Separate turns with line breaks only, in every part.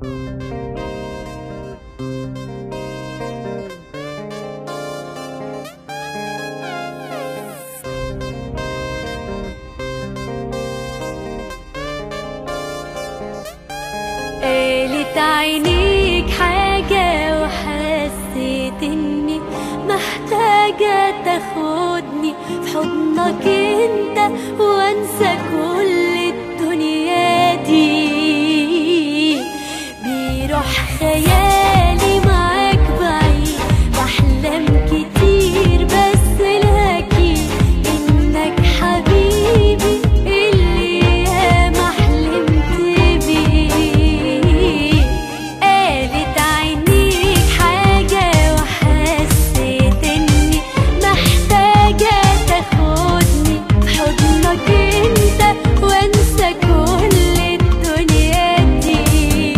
قالت عينيك حاجة وحسيت اني محتاجة تاخدني في حضنك انت وانسى كل الدنيا دي بيروح خيالي معاك بعيد بحلم كتير بس الأكيد إنك حبيبي اللي ياما حلمت بيه قالت عينيك حاجة وحسيت إني محتاجة تاخدني بحضنك أنت وأنسى كل الدنيا دي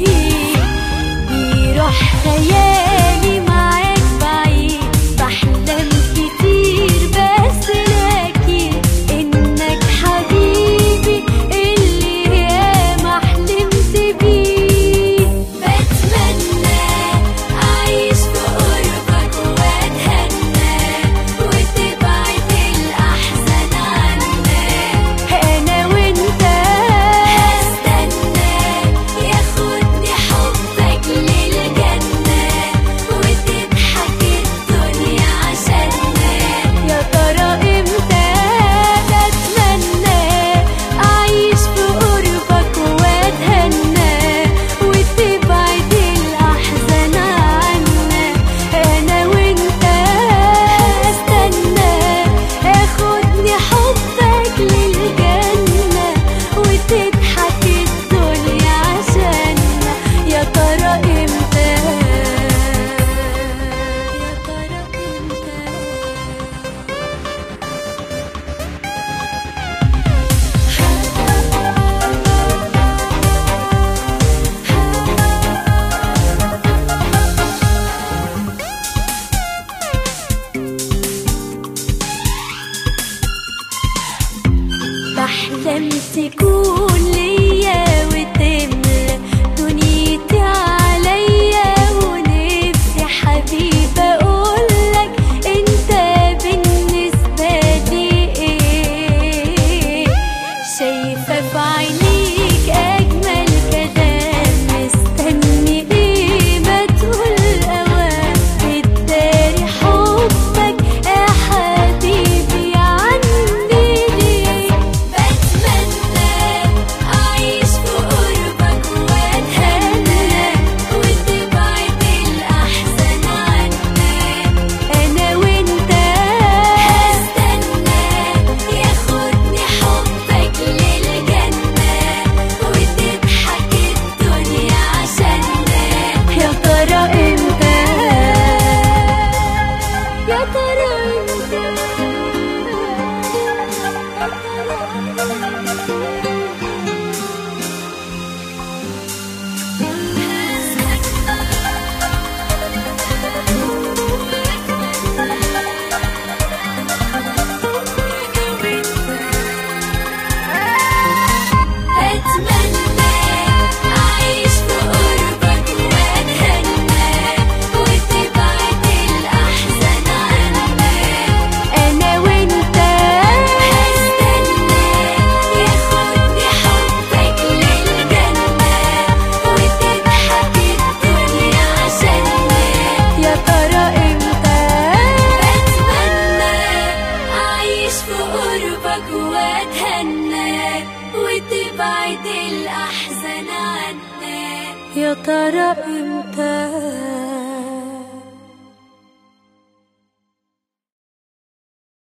بيروح خيالي معاك بعيد بحلم كتير بس لكن انك حبيبي اللي ياما حلمت بيه بتمنى اعيش في قربك واتهنى وتبعد الاحزان عنا انا وانت هستنى ياخدني حبك للجنة وتضحك الدنيا عشاننا يا ترى امتى بتمنى اعيش في قربك واتهنى وتبعد الاحزان عنا انا وانت هستنى اخدني حبك للجنة وتضحك الدنيا عشاننا يا ترى امتى يا ترى امتى بحلم تكون ليا وتملى دنيتي عليا ونفسي حبيبة أقولك أنت بالنسبة لي إيه شايفة في عينيك أجمل كلام مستني إيه ما تقول أوام بتداري حبك يا حبيبي عني ليه بتمنى أعيش في قربك وأتهنى وتبعد الأحزان عنا أنا وأنت هستنى ياخدني حبك للجنة وتضحك الدنيا عشاننا يا ترى امتى يا ترى أتمنى أعيش في قربك وأتهنى وتبعد الأحزان عنا أنا وأنت هستنى ياخدني حبك للجنة وتضحك الدنيا عشاننا يا ترى إمتى بتمنى أعيش في قربك وأتهنى وتبعد الأحزان عنا يا ترى إمتى